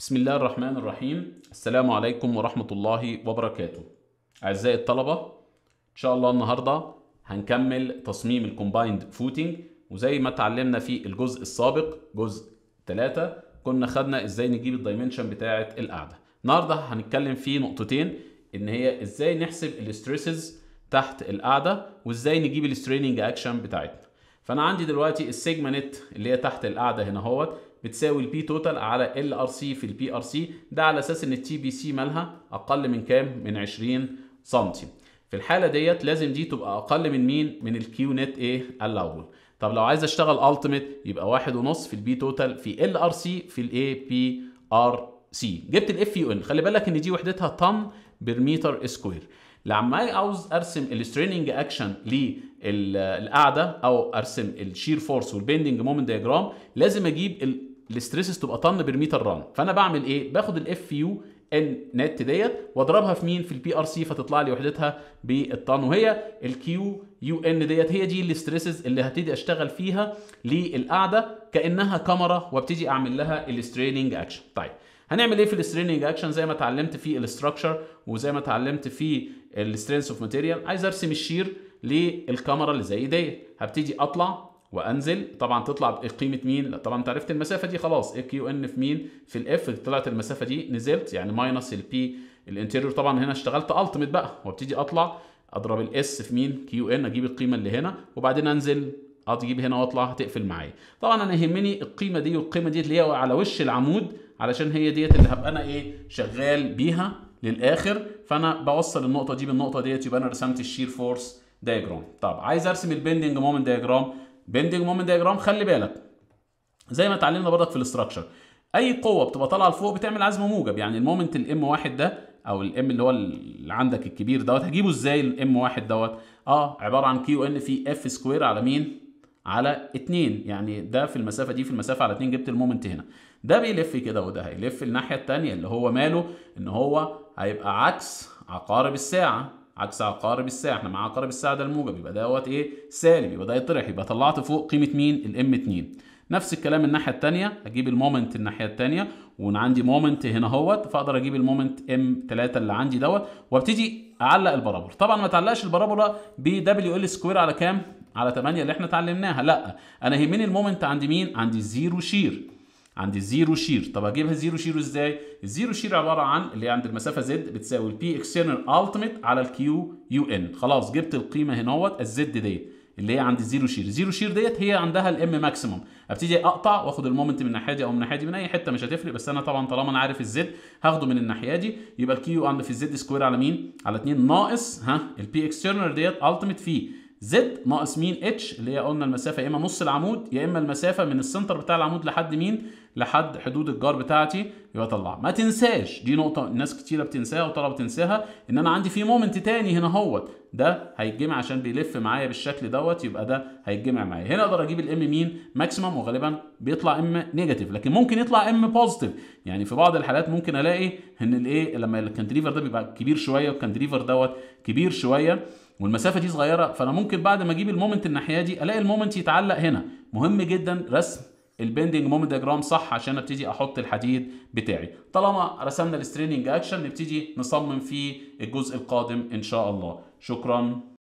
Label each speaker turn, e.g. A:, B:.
A: بسم الله الرحمن الرحيم السلام عليكم ورحمة الله وبركاته أعزائي الطلبة إن شاء الله النهاردة هنكمل تصميم الكومبايند فوتنج وزي ما اتعلمنا في الجزء السابق جزء 3 كنا خدنا ازاي نجيب الدايمنشن بتاعة القاعدة النهاردة هنتكلم في نقطتين ان هي ازاي نحسب الاستريسز تحت القاعدة وازاي نجيب الستريننج اكشن بتاعتنا فانا عندي دلوقتي السيجما نت اللي هي تحت القاعده هنا اهوت بتساوي البي توتال على ال ار سي في البي ار سي ده على اساس ان التي بي سي مالها اقل من كام من 20 سم في الحاله ديت لازم دي تبقى اقل من مين من الكيو نت ايه الاول طب لو عايز اشتغل التيميت يبقى واحد ونص في البي توتال في ال ار سي في الاي بي ار سي جبت الاف يو ان خلي بالك ان دي وحدتها طن بالمتر سكوير لما عاوز ارسم الستريننج اكشن للقاعده او ارسم الشير فورس والبيندنج مومنت دياجرام لازم اجيب الاستريسز تبقى طن بالمتر ران فانا بعمل ايه باخد الاف يو ان نت ديت واضربها في مين في البي ار سي فتطلع لي وحدتها بالطن وهي الكيو يو ان ديت هي دي الاستريسز اللي هبتدي اشتغل فيها للقاعده كانها كاميرا وابتدي اعمل لها الستريننج اكشن طيب هنعمل ايه في الستريننج اكشن زي ما اتعلمت في الاستراكشر وزي ما اتعلمت في السترينث اوف ماتيريال عايز ارسم الشير للكاميرا اللي زي ديت هبتدي اطلع وانزل طبعا تطلع بقيمه مين لا طبعا انت عرفت المسافه دي خلاص اي كيو ان في مين في الاف طلعت المسافه دي نزلت يعني ماينس البي الانتيريور طبعا هنا اشتغلت التيميت بقى وابتدي اطلع اضرب الاس في مين كيو ان اجيب القيمه اللي هنا وبعدين انزل اجيب هنا واطلع هتقفل معايا طبعا انا يهمني القيمه دي والقيمه دي اللي هي على وش العمود علشان هي ديت اللي هبقى انا ايه شغال بيها للاخر فانا بوصل النقطه دي بالنقطه ديت يبقى انا رسمت الشير فورس دايجرام طب عايز ارسم البندنج مومنت دايجرام بندنج مومنت دايجرام خلي بالك زي ما اتعلمنا برضك في الاستراكشر اي قوه بتبقى طالعه لفوق بتعمل عزم موجب يعني المومنت الام واحد ده او الام اللي هو اللي عندك الكبير دوت هجيبه ازاي الام واحد دوت اه عباره عن كيو ان في اف سكوير على مين على 2 يعني ده في المسافه دي في المسافه على 2 جبت المومنت هنا ده بيلف كده وده هيلف الناحيه الثانيه اللي هو ماله ان هو هيبقى عكس عقارب الساعه عكس عقارب الساعه احنا مع عقارب الساعه ده الموجب يبقى دوت ايه سالب يبقى ده يطرح يبقى طلعت فوق قيمه مين الام 2 نفس الكلام الناحيه الثانيه اجيب المومنت الناحيه الثانيه وانا عندي مومنت هنا اهوت فاقدر اجيب المومنت ام 3 اللي عندي دوت وابتدي اعلق البرابولا طبعا ما تعلقش البرابولا ب دبليو ال سكوير على كام على 8 اللي احنا اتعلمناها لا انا يهمني المومنت عند مين عند الزيرو شير عند الزيرو شير طب اجيبها زيرو شير ازاي الزيرو شير عباره عن اللي عند المسافه زد بتساوي البي اكسترنال التيميت على الكيو يو ان خلاص جبت القيمه هنا اهوت الزد دي اللي هي عند الزيرو شير الزيرو شير ديت هي عندها الام ماكسيموم ابتدي اقطع واخد المومنت من الناحيه دي او من الناحيه دي من اي حته مش هتفرق بس انا طبعا طالما انا عارف الزد هاخده من الناحيه دي يبقى الكيو عند في الزد سكوير على مين على 2 ناقص ها البي اكسترنال ديت التيميت في زد ناقص مين اتش اللي هي قلنا المسافه يا اما نص العمود يا اما المسافه من السنتر بتاع العمود لحد مين لحد حدود الجار بتاعتي يبقى طلع ما تنساش دي نقطه الناس كتيره بتنساها وطلبه بتنساها ان انا عندي في مومنت تاني هنا اهوت ده هيتجمع عشان بيلف معايا بالشكل دوت يبقى ده هيتجمع معايا هنا اقدر اجيب الام مين ماكسيمم وغالبا بيطلع ام نيجاتيف لكن ممكن يطلع ام بوزيتيف يعني في بعض الحالات ممكن الاقي ان الايه لما الكانتليفر ده بيبقى كبير شويه والكانتليفر دوت كبير شويه والمسافه دي صغيره فانا ممكن بعد ما اجيب المومنت الناحيه دي الاقي المومنت يتعلق هنا مهم جدا رسم البندنج مومنت دياجرام صح عشان ابتدي احط الحديد بتاعي طالما رسمنا الستريننج اكشن نبتدي نصمم في الجزء القادم ان شاء الله شكرا